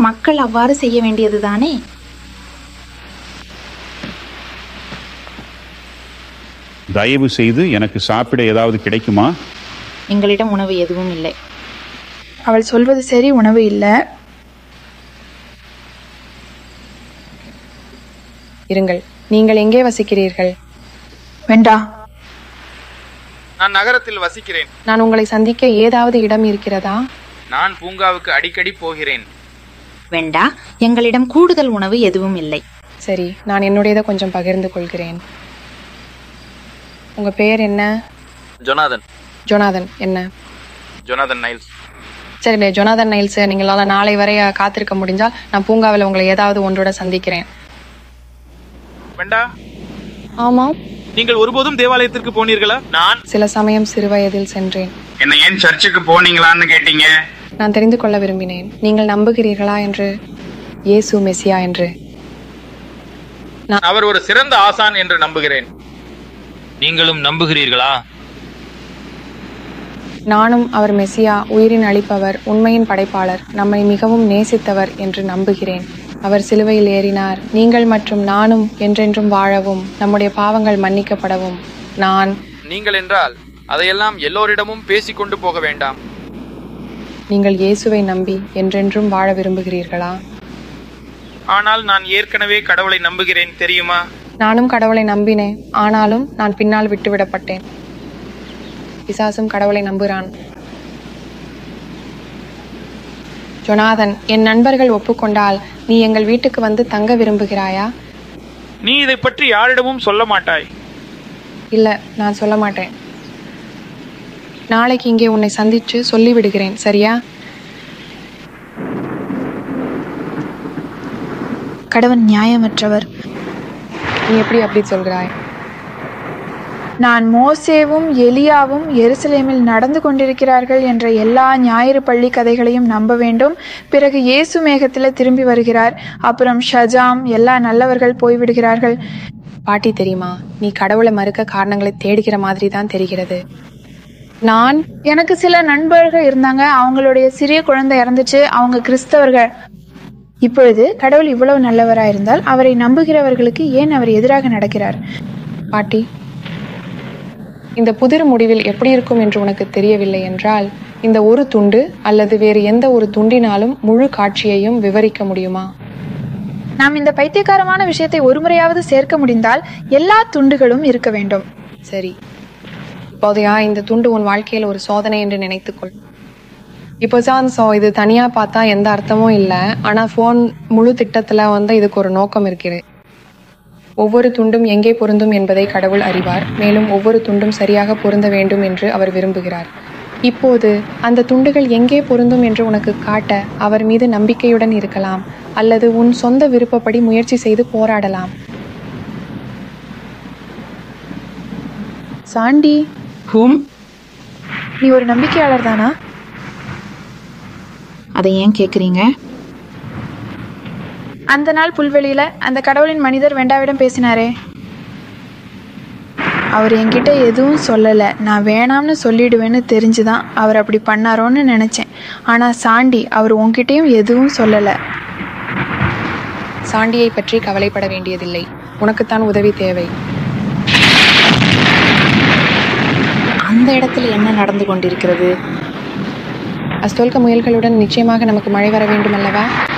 மக்கள் அவ்வாறு செய்ய வேண்டியதுதானே தயவு செய்து எனக்கு சாப்பிட ஏதாவது கிடைக்குமா எங்களிடம் உணவு எதுவும் இல்லை அவள் சொல்வது சரி உணவு இல்லை இருங்கள் நீங்கள் எங்கே வசிக்கிறீர்கள் வேண்டா நான் நகரத்தில் வசிக்கிறேன் நான் உங்களை சந்திக்க ஏதாவது இடம் இருக்கிறதா நான் பூங்காவுக்கு அடிக்கடி போகிறேன் வேண்டா எங்களிடம் கூடுதல் உணவு எதுவும் இல்லை சரி நான் என்னுடையதை கொஞ்சம் பகிர்ந்து கொள்கிறேன் உங்க பெயர் என்ன ஜொனாதன் ஜொனாதன் என்ன ஜொனாதன் நைல்ஸ் சரி ஜொனாதன் நைல்ஸ் நீங்களால நாளை வரை காத்திருக்க முடிஞ்சால் நான் பூங்காவில் உங்களை ஏதாவது ஒன்றோட சந்திக்கிறேன் வேண்டா ஆமாம் நீங்கள் ஒருபோதும் தேவாலயத்திற்கு போனீர்களா நான் சில சமயம் சிறுவயதில் சென்றேன் என்ன ஏன் சர்ச்சுக்கு போனீங்களான்னு கேட்டீங்க நான் தெரிந்து கொள்ள விரும்பினேன் நீங்கள் நம்புகிறீர்களா என்று இயேசு மெசியா என்று அவர் ஒரு சிறந்த ஆசான் என்று நம்புகிறேன் நீங்களும் நம்புகிறீர்களா நானும் அவர் மெசியா உயிரின் அளிப்பவர் உண்மையின் படைப்பாளர் நம்மை மிகவும் நேசித்தவர் என்று நம்புகிறேன் அவர் சிலுவையில் ஏறினார் நீங்கள் மற்றும் நானும் என்றென்றும் வாழவும் நம்முடைய பாவங்கள் மன்னிக்கப்படவும் நான் நீங்கள் என்றால் அதையெல்லாம் எல்லோரிடமும் பேசிக் கொண்டு போக வேண்டாம் நீங்கள் இயேசுவை நம்பி என்றென்றும் வாழ விரும்புகிறீர்களா ஆனால் நான் ஏற்கனவே கடவுளை நம்புகிறேன் தெரியுமா நானும் கடவுளை நம்பினேன் ஆனாலும் நான் பின்னால் விட்டுவிடப்பட்டேன் பிசாசும் கடவுளை நம்புகிறான் ஜொனாதன் என் நண்பர்கள் ஒப்புக்கொண்டால் நீ எங்கள் வீட்டுக்கு வந்து தங்க விரும்புகிறாயா நீ இதை பற்றி யாரிடமும் சொல்ல மாட்டாய் இல்ல நான் சொல்ல மாட்டேன் நாளைக்கு இங்கே உன்னை சந்திச்சு சொல்லி விடுகிறேன் சரியா கடவன் நியாயமற்றவர் நீ எப்படி அப்படி சொல்கிறாய் நான் மோசேவும் எலியாவும் எருசலேமில் நடந்து கொண்டிருக்கிறார்கள் என்ற எல்லா ஞாயிறு பள்ளி கதைகளையும் நம்ப வேண்டும் பிறகு இயேசு மேகத்தில் திரும்பி வருகிறார் அப்புறம் ஷஜாம் எல்லா நல்லவர்கள் போய்விடுகிறார்கள் பாட்டி தெரியுமா நீ கடவுளை மறுக்க காரணங்களை தேடுகிற மாதிரி தான் தெரிகிறது நான் எனக்கு சில நண்பர்கள் இருந்தாங்க அவங்களுடைய சிறிய குழந்தை இறந்துச்சு அவங்க கிறிஸ்தவர்கள் இப்பொழுது கடவுள் இவ்வளவு நல்லவராய் இருந்தால் அவரை நம்புகிறவர்களுக்கு ஏன் அவர் எதிராக நடக்கிறார் பாட்டி இந்த புதிர் முடிவில் எப்படி இருக்கும் என்று உனக்கு தெரியவில்லை என்றால் இந்த ஒரு துண்டு அல்லது வேறு எந்த ஒரு துண்டினாலும் முழு காட்சியையும் விவரிக்க முடியுமா நாம் இந்த பைத்தியக்காரமான விஷயத்தை ஒருமுறையாவது சேர்க்க முடிந்தால் எல்லா துண்டுகளும் இருக்க வேண்டும் சரி இப்போதையா இந்த துண்டு உன் வாழ்க்கையில் ஒரு சோதனை என்று நினைத்துக்கொள் இப்போ தான் ஸோ இது தனியாக பார்த்தா எந்த அர்த்தமும் இல்லை ஆனால் ஃபோன் முழு திட்டத்தில் வந்து இதுக்கு ஒரு நோக்கம் இருக்கிறது ஒவ்வொரு துண்டும் எங்கே பொருந்தும் என்பதை கடவுள் அறிவார் மேலும் ஒவ்வொரு துண்டும் சரியாக பொருந்த வேண்டும் என்று அவர் விரும்புகிறார் இப்போது அந்த துண்டுகள் எங்கே பொருந்தும் என்று உனக்கு காட்ட அவர் மீது நம்பிக்கையுடன் இருக்கலாம் அல்லது உன் சொந்த விருப்பப்படி முயற்சி செய்து போராடலாம் சாண்டி ஹூம் நீ ஒரு நம்பிக்கையாளர் தானா அதை ஏன் கேக்குறீங்க அந்த நாள் புல்வெளியில அந்த கடவுளின் மனிதர் வெண்டாவிடம் பேசினாரே அவர் என்கிட்ட எதுவும் சொல்லலை நான் வேணாம்னு சொல்லிடுவேன்னு தெரிஞ்சுதான் அவர் அப்படி பண்ணாரோன்னு நினைச்சேன் ஆனா சாண்டி அவர் உன்கிட்டயும் எதுவும் சொல்லலை சாண்டியை பற்றி கவலைப்பட வேண்டியதில்லை உனக்குத்தான் உதவி தேவை அந்த இடத்துல என்ன நடந்து கொண்டிருக்கிறது அஸ்தோல்க முயல்களுடன் நிச்சயமாக நமக்கு மழை வர வேண்டும் அல்லவா